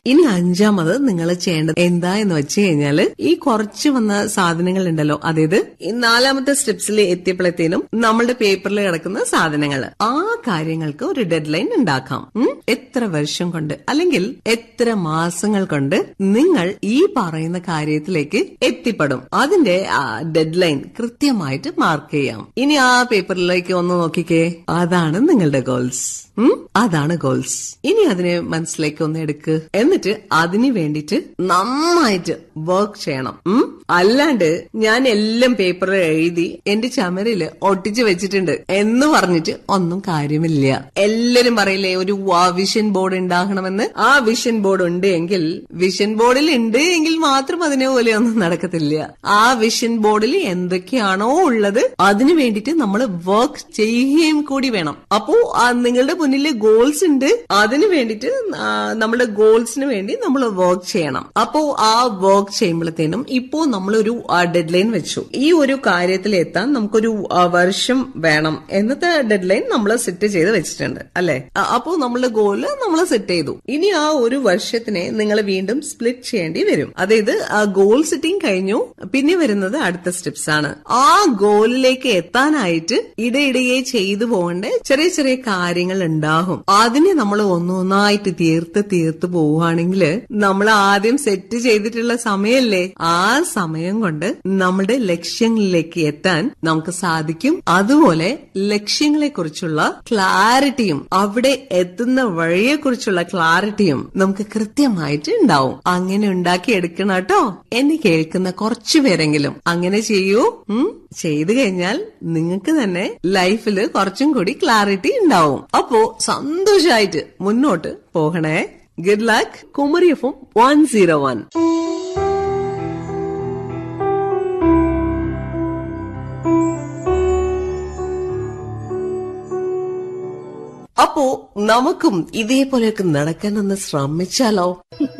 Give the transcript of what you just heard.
ഇനി അഞ്ചാമത് നിങ്ങൾ ചെയ്യേണ്ടത് എന്താ എന്ന് വെച്ച് കഴിഞ്ഞാല് ഈ കുറച്ച് വന്ന സാധനങ്ങൾ ഉണ്ടല്ലോ അതായത് ഈ നാലാമത്തെ സ്റ്റെപ്സിൽ എത്തിയപ്പോഴത്തേനും നമ്മളുടെ പേപ്പറിൽ കിടക്കുന്ന സാധനങ്ങൾ ആ കാര്യങ്ങൾക്ക് ഒരു ഡെഡ് ലൈൻ ഉണ്ടാക്കാം ഉം? എത്ര വർഷം കൊണ്ട് അല്ലെങ്കിൽ എത്ര മാസങ്ങൾ കൊണ്ട് നിങ്ങൾ ഈ പറയുന്ന കാര്യത്തിലേക്ക് എത്തിപ്പെടും അതിന്റെ ഡെഡ് ലൈൻ കൃത്യമായിട്ട് മാർക്ക് ചെയ്യാം ഇനി ആ പേപ്പറിലേക്ക് ഒന്ന് നോക്കിക്കേ അതാണ് നിങ്ങളുടെ ഗോൾസ് അതാണ് ഗോൾസ് ഇനി അതിനെ മനസ്സിലേക്ക് ഒന്ന് എടുക്ക് എന്നിട്ട് അതിന് വേണ്ടിട്ട് നന്നായിട്ട് വർക്ക് ചെയ്യണം ഉം? അല്ലാണ്ട് ഞാൻ എല്ലാം പേപ്പറിൽ എഴുതി എന്റെ ചമരില് ഒട്ടിച്ചു വെച്ചിട്ടുണ്ട് എന്ന് പറഞ്ഞിട്ട് ഒന്നും കാര്യമില്ല എല്ലാരും പറയില്ലേ ഒരു വിഷൻ ബോർഡ് ഉണ്ടാകണമെന്ന് ആ വിഷൻ ബോർഡ് ഉണ്ട് എങ്കിൽ വിഷൻ ബോർഡിൽ ഉണ്ട് എങ്കിൽ മാത്രം അതിനെ പോലെ ഒന്നും നടക്കത്തില്ല ആ വിഷൻ ബോർഡിൽ എന്തൊക്കെയാണോ ഉള്ളത് അതിനു വേണ്ടിട്ട് നമ്മൾ വർക്ക് ചെയ്യുകയും കൂടി വേണം അപ്പോ ആ നിങ്ങളുടെ മുന്നിൽ ഗോൾസ് ഉണ്ട് അതിനു വേണ്ടിട്ട് ആ, നമ്മുടെ ഗോൾസിന് വേണ്ടി നമ്മൾ വർക്ക് ചെയ്യണം അപ്പോ ആ വർക്ക് ചെയ്യുമ്പോഴത്തേനും ഇപ്പോ നമ്മളൊരു ഡെഡ് ലൈൻ വെച്ചു ഈ ഒരു കാര്യത്തിൽ എത്താൻ നമുക്കൊരു ആ, വർഷം വേണം എന്നത്തെ ഡെഡ് ലൈൻ നമ്മൾ സെറ്റ് ചെയ്ത് വെച്ചിട്ടുണ്ട് അല്ലെ അപ്പോ നമ്മളുടെ ഗോള് നമ്മൾ സെറ്റ് ചെയ്തു ഇനി ആ ഒരു വർഷത്തിനെ നിങ്ങൾ വീണ്ടും സ്പ്ലിറ്റ് ചെയ്യേണ്ടി വരും അതായത് ആ ഗോൾ സെറ്റിംഗ് കഴിഞ്ഞു പിന്നെ വരുന്നത് അടുത്ത സ്റ്റെപ്സ് ആണ് ആ ഗോളിലേക്ക് എത്താനായിട്ട് ഇടയിടയെ ചെയ്തു പോകേണ്ട ചെറിയ ചെറിയ കാര്യങ്ങൾ ഉണ്ടാകും അതിനെ നമ്മൾ ഒന്നൊന്നായിട്ട് തീർത്ത് തീർത്ത് പോവുകയാണെങ്കിൽ നമ്മൾ ആദ്യം സെറ്റ് ചെയ്തിട്ടുള്ള സമയമല്ലേ ആ സമയം കൊണ്ട് നമ്മുടെ ലക്ഷ്യങ്ങളിലേക്ക് എത്താൻ നമുക്ക് സാധിക്കും അതുപോലെ ലക്ഷ്യങ്ങളെ കുറിച്ചുള്ള ക്ലാരിറ്റിയും അവിടെ എത്തുന്ന വഴിയെ കുറിച്ചുള്ള ക്ലാരിറ്റിയും നമുക്ക് കൃത്യമായിട്ട് ഉണ്ടാവും അങ്ങനെ ഉണ്ടാക്കി എടുക്കണം കേട്ടോ എന്നെ കേൾക്കുന്ന കുറച്ചു പേരെങ്കിലും അങ്ങനെ ചെയ്യൂ ഉം ചെയ്തു കഴിഞ്ഞാൽ നിങ്ങൾക്ക് തന്നെ ലൈഫിൽ കുറച്ചും കൂടി ക്ലാരിറ്റി ഉണ്ടാവും അപ്പോ സന്തോഷായിട്ട് മുന്നോട്ട് പോകണേ ഗുഡ് ലക്ക് കുമരിയഫും വൺ സീറോ വൺ അപ്പോ നമുക്കും ഇതേപോലെയൊക്കെ നടക്കാനൊന്ന് ശ്രമിച്ചാലോ